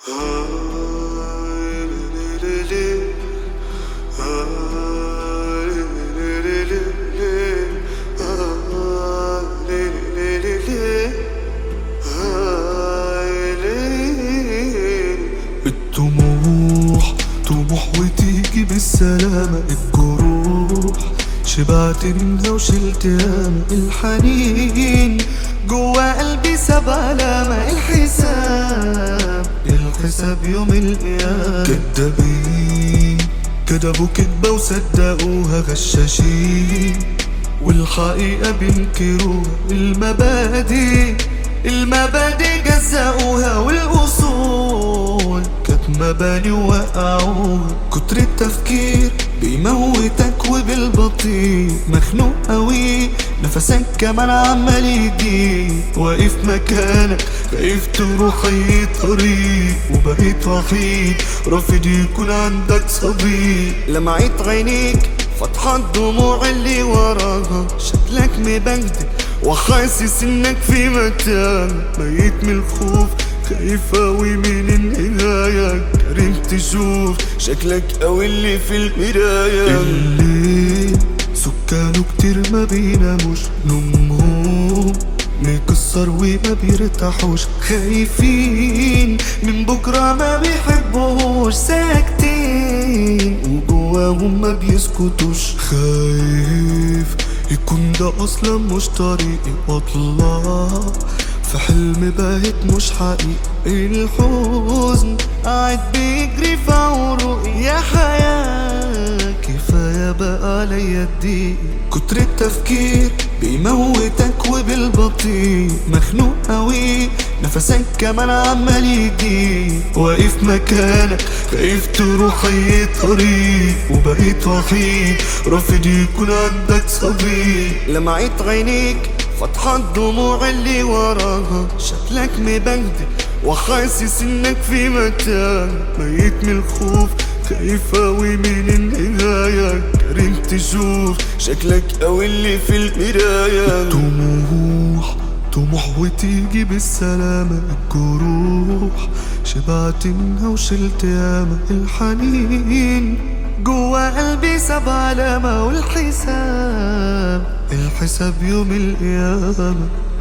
الطموح طموح وتيجي بالسلامة الجروح شبعت منها وشلت ياما الحنين جوا قلبي ساب علامة الحساب الحساب يوم القيامة كدابين كدبوا كدبة وصدقوها غشاشين والحقيقة بينكروها المبادئ المبادئ جزأوها والأصول كانت مباني وقعوها كتر التفكير بيموتك وبالبطيء مخنوق قوي نفسك كمان عمال يضيق واقف مكانك خايف تروح اي طريق وبقيت وحيد رافض يكون عندك صديق لمعت عينيك فاتحة الدموع اللي وراها شكلك مبهدل وحاسس انك في مكان ميت من الخوف خايف اوي من النهاية كريم تشوف شكلك اوي اللي في المراية الليل سكانه كتير ما بيناموش نومهم مكسر وما بيرتاحوش خايفين من بكرة ما بيحبوش ساكتين وجواهم ما بيسكتوش خايف يكون ده اصلا مش طريقي واطلع في حلم باهت مش حقيقي الحزن قاعد بيجري في عروقي يا حياة كفاية بقى عليا الضيق كتر التفكير بيموتك وبالبطيء مخنوق قوي نفسك كمان عمال يضيق واقف مكانك خايف تروح اي طريق وبقيت وحيد رافض يكون عندك صديق لمعت عينيك فاتحة الدموع اللي وراها شكلك مبهدل وحاسس انك في مكان ميت من الخوف خايف اوي من النهاية كريم تشوف شكلك اوي اللي في المراية طموح طموح وتيجي بالسلامة الجروح شبعت منها وشلت ياما الحنين جوا قلبي ساب علامة والحساب الحساب يوم القيامة